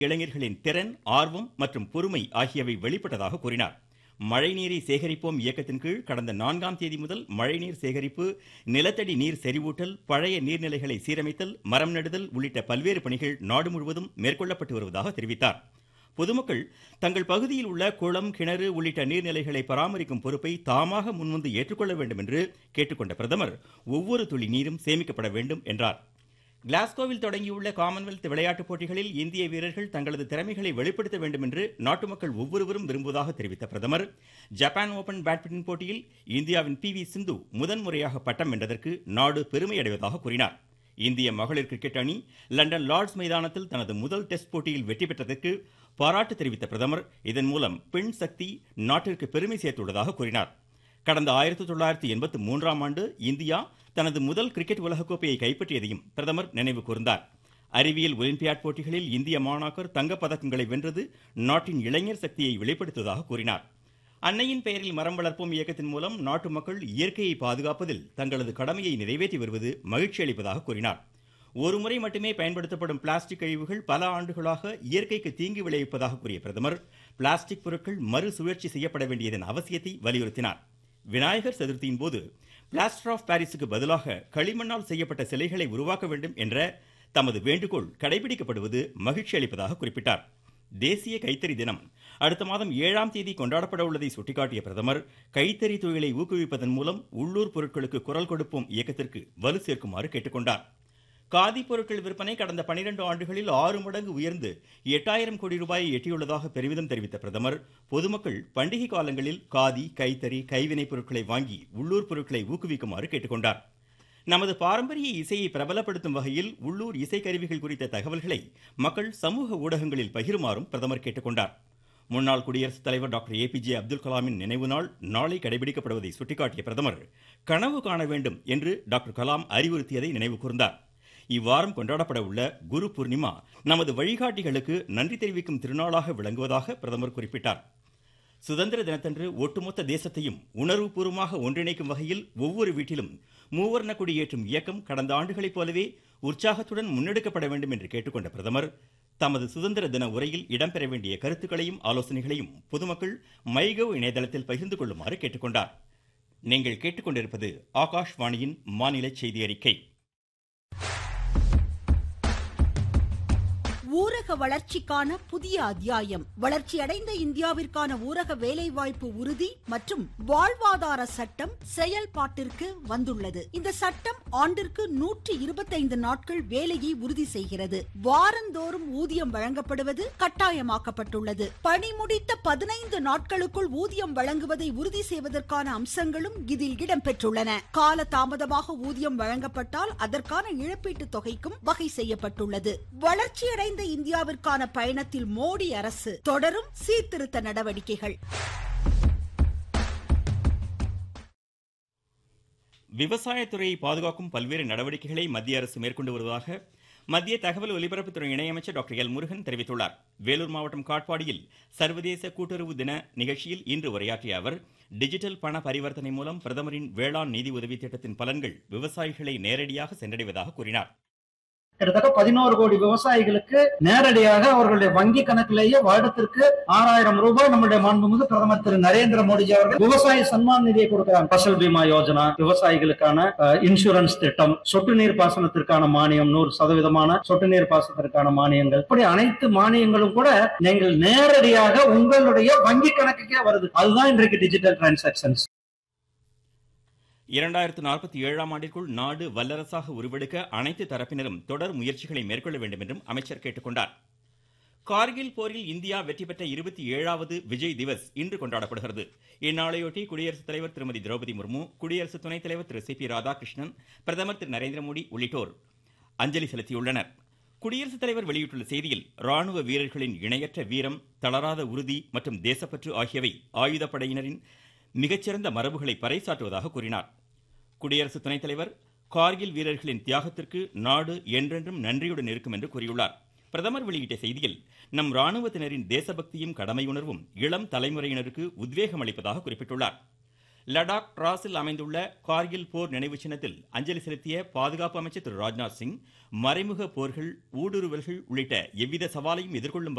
இளைஞர்களின் திறன் ஆர்வம் மற்றும் பொறுமை ஆகியவை வெளிப்பட்டதாக கூறினார் மழைநீரை சேகரிப்போம் இயக்கத்தின் கீழ் கடந்த நான்காம் தேதி முதல் மழைநீர் சேகரிப்பு நிலத்தடி நீர் செறிவூட்டல் பழைய நீர்நிலைகளை சீரமைத்தல் மரம் நடுதல் உள்ளிட்ட பல்வேறு பணிகள் நாடு முழுவதும் மேற்கொள்ளப்பட்டு வருவதாக தெரிவித்தார் பொதுமக்கள் தங்கள் பகுதியில் உள்ள குளம் கிணறு உள்ளிட்ட நீர்நிலைகளை பராமரிக்கும் பொறுப்பை தாமாக முன்வந்து ஏற்றுக்கொள்ள வேண்டும் என்று கேட்டுக்கொண்ட பிரதமர் ஒவ்வொரு துளி நீரும் சேமிக்கப்பட வேண்டும் என்றார் கிளாஸ்கோவில் தொடங்கியுள்ள காமன்வெல்த் விளையாட்டுப் போட்டிகளில் இந்திய வீரர்கள் தங்களது திறமைகளை வெளிப்படுத்த வேண்டும் என்று நாட்டு மக்கள் ஒவ்வொருவரும் விரும்புவதாக தெரிவித்த பிரதமர் ஜப்பான் ஓபன் பேட்மிண்டன் போட்டியில் இந்தியாவின் பி வி சிந்து முதன்முறையாக பட்டம் வென்றதற்கு நாடு பெருமை அடைவதாக கூறினார் இந்திய மகளிர் கிரிக்கெட் அணி லண்டன் லார்ட்ஸ் மைதானத்தில் தனது முதல் டெஸ்ட் போட்டியில் வெற்றி பெற்றதற்கு பாராட்டு தெரிவித்த பிரதமர் இதன் மூலம் பெண் சக்தி நாட்டிற்கு பெருமை சேர்த்துள்ளதாக கூறினார் கடந்த ஆயிரத்தி தொள்ளாயிரத்தி எண்பத்தி மூன்றாம் ஆண்டு இந்தியா தனது முதல் கிரிக்கெட் உலகக்கோப்பையை கைப்பற்றியதையும் பிரதமர் நினைவு கூர்ந்தார் அறிவியல் ஒலிம்பியாட் போட்டிகளில் இந்திய மாணாக்கர் தங்கப் பதக்கங்களை வென்றது நாட்டின் இளைஞர் சக்தியை வெளிப்படுத்துவதாக கூறினார் அன்னையின் பெயரில் மரம் வளர்ப்போம் இயக்கத்தின் மூலம் நாட்டு மக்கள் இயற்கையை பாதுகாப்பதில் தங்களது கடமையை நிறைவேற்றி வருவது மகிழ்ச்சி அளிப்பதாக கூறினார் ஒருமுறை மட்டுமே பயன்படுத்தப்படும் பிளாஸ்டிக் கழிவுகள் பல ஆண்டுகளாக இயற்கைக்கு தீங்கு விளைவிப்பதாக கூறிய பிரதமர் பிளாஸ்டிக் பொருட்கள் மறுசுழற்சி செய்யப்பட வேண்டியதன் அவசியத்தை வலியுறுத்தினார் விநாயகர் சதுர்த்தியின் போது பிளாஸ்டர் ஆஃப் பாரிஸுக்கு பதிலாக களிமண்ணால் செய்யப்பட்ட சிலைகளை உருவாக்க வேண்டும் என்ற தமது வேண்டுகோள் கடைபிடிக்கப்படுவது மகிழ்ச்சி அளிப்பதாக குறிப்பிட்டார் தேசிய கைத்தறி தினம் அடுத்த மாதம் ஏழாம் தேதி கொண்டாடப்பட உள்ளதை சுட்டிக்காட்டிய பிரதமர் கைத்தறி தொழிலை ஊக்குவிப்பதன் மூலம் உள்ளூர் பொருட்களுக்கு குரல் கொடுப்போம் இயக்கத்திற்கு வலு சேர்க்குமாறு கேட்டுக்கொண்டார் காதி பொருட்கள் விற்பனை கடந்த பனிரெண்டு ஆண்டுகளில் ஆறு மடங்கு உயர்ந்து எட்டாயிரம் கோடி ரூபாயை எட்டியுள்ளதாக பெருமிதம் தெரிவித்த பிரதமர் பொதுமக்கள் பண்டிகை காலங்களில் காதி கைத்தறி கைவினைப் பொருட்களை வாங்கி உள்ளூர் பொருட்களை ஊக்குவிக்குமாறு கேட்டுக்கொண்டார் நமது பாரம்பரிய இசையை பிரபலப்படுத்தும் வகையில் உள்ளூர் இசைக்கருவிகள் குறித்த தகவல்களை மக்கள் சமூக ஊடகங்களில் பகிருமாறும் பிரதமர் கேட்டுக்கொண்டார் முன்னாள் குடியரசுத் தலைவர் doctor A P J Abdul கலாமின் நினைவு நாள் நாளை கடைபிடிக்கப்படுவதை சுட்டிக்காட்டிய பிரதமர் கனவு காண வேண்டும் என்று டாக்டர் கலாம் அறிவுறுத்தியதை நினைவு கூர்ந்தார் இவ்வாரம் கொண்டாடப்பட உள்ள குரு பூர்ணிமா நமது வழிகாட்டிகளுக்கு நன்றி தெரிவிக்கும் திருநாளாக விளங்குவதாக பிரதமர் குறிப்பிட்டார் சுதந்திர தினத்தன்று ஒட்டுமொத்த தேசத்தையும் உணர்வுபூர்வமாக ஒன்றிணைக்கும் வகையில் ஒவ்வொரு வீட்டிலும் மூவர்ண கொடி ஏற்றும் இயக்கம் கடந்த ஆண்டுகளைப் போலவே உற்சாகத்துடன் முன்னெடுக்கப்பட வேண்டும் என்று கேட்டுக்கொண்ட பிரதமர் தமது சுதந்திர தின உரையில் இடம்பெற வேண்டிய கருத்துக்களையும் ஆலோசனைகளையும் பொதுமக்கள் மைகவ் இணையதளத்தில் பகிர்ந்து கொள்ளுமாறு கேட்டுக்கொண்டார் நீங்கள் கேட்டுக்கொண்டிருப்பது ஆகாஷ்வாணியின் மாநில செய்தி அறிக்கை ஊரக வளர்ச்சிக்கான புதிய அத்தியாயம் வளர்ச்சியடைந்த இந்தியாவிற்கான ஊரக வேலைவாய்ப்பு உறுதி மற்றும் வாழ்வாதார சட்டம் செயல்பாட்டிற்கு வந்துள்ளது இந்த சட்டம் ஆண்டிற்கு நூற்றி இருபத்தைந்து நாட்கள் வேலையை உறுதி செய்கிறது வாரந்தோறும் ஊதியம் வழங்கப்படுவது கட்டாயமாக்கப்பட்டுள்ளது பணி முடித்த பதினைந்து நாட்களுக்குள் ஊதியம் வழங்குவதை உறுதி செய்வதற்கான அம்சங்களும் இதில் இடம்பெற்றுள்ளன கால தாமதமாக ஊதியம் வழங்கப்பட்டால் அதற்கான இழப்பீட்டு தொகைக்கும் வகை செய்யப்பட்டுள்ளது வளர்ச்சியடைந்த இந்தியாவிற்கான பயணத்தில் மோடி அரசு தொடரும் சீர்திருத்த நடவடிக்கைகள் விவசாயத்துறையை பாதுகாக்கும் பல்வேறு நடவடிக்கைகளை மத்திய அரசு மேற்கொண்டு வருவதாக மத்திய தகவல் ஒலிபரப்புத்துறை இணையமைச்சர் டாக்டர் எல் முருகன் தெரிவித்துள்ளார் வேலூர் மாவட்டம் காட்பாடியில் சர்வதேச கூட்டுறவு தின நிகழ்ச்சியில் இன்று உரையாற்றிய அவர் டிஜிட்டல் பண பரிவர்த்தனை மூலம் பிரதமரின் வேளாண் நிதி உதவி திட்டத்தின் பலன்கள் விவசாயிகளை நேரடியாக சென்றடைவதாக கூறினார் கிட்டத்தட்ட பதினோரு கோடி விவசாயிகளுக்கு நேரடியாக அவர்களுடைய வங்கி கணக்கிலேயே வருடத்திற்கு ஆறாயிரம் ரூபாய் நம்முடைய மாண்புமிகு பிரதமர் திரு நரேந்திர மோடிஜி அவர்கள் விவசாய சன்மான் நிதியை கொடுக்கிறாங்க பசல் பீமா யோஜனா விவசாயிகளுக்கான இன்சூரன்ஸ் திட்டம் சொட்டு நீர் பாசனத்திற்கான மானியம் நூறு சதவீதமான சொட்டு நீர் பாசனத்திற்கான மானியங்கள் இப்படி அனைத்து மானியங்களும் கூட நீங்கள் நேரடியாக உங்களுடைய வங்கி கணக்குக்கே வருது அதுதான் இன்றைக்கு டிஜிட்டல் டிரான்சாக்சன்ஸ் இரண்டாயிரத்து நாற்பத்தி ஏழாம் ஆண்டிற்குள் நாடு வல்லரசாக உருவெடுக்க அனைத்து தரப்பினரும் தொடர் முயற்சிகளை மேற்கொள்ள வேண்டும் என்றும் அமைச்சர் கேட்டுக்கொண்டார் கார்கில் போரில் இந்தியா வெற்றி பெற்ற இருபத்தி ஏழாவது விஜய் திவஸ் இன்று கொண்டாடப்படுகிறது இந்நாளையொட்டி குடியரசுத் தலைவர் திருமதி திரௌபதி முர்மு குடியரசு துணைத் தலைவர் திரு சி பி ராதாகிருஷ்ணன் பிரதமர் திரு நரேந்திர மோடி உள்ளிட்டோர் அஞ்சலி செலுத்தியுள்ளனர் குடியரசுத் தலைவர் வெளியிட்டுள்ள செய்தியில் ராணுவ வீரர்களின் இணையற்ற வீரம் தளராத உறுதி மற்றும் தேசப்பற்று ஆகியவை ஆயுதப்படையினரின் மிகச்சிறந்த மரபுகளை பறைசாற்றுவதாக கூறினார் குடியரசு துணைத் தலைவர் கார்கில் வீரர்களின் தியாகத்திற்கு நாடு என்றென்றும் நன்றியுடன் இருக்கும் என்று கூறியுள்ளார் பிரதமர் வெளியிட்ட செய்தியில் நம் ராணுவத்தினரின் தேசபக்தியும் கடமையுணர்வும் இளம் தலைமுறையினருக்கு உத்வேகம் அளிப்பதாக குறிப்பிட்டுள்ளார் லடாக் டிராஸில் அமைந்துள்ள கார்கில் போர் நினைவு சின்னத்தில் அஞ்சலி செலுத்திய பாதுகாப்பு அமைச்சர் திரு ராஜ்நாத் சிங் மறைமுக போர்கள் ஊடுருவல்கள் உள்ளிட்ட எவ்வித சவாலையும் எதிர்கொள்ளும்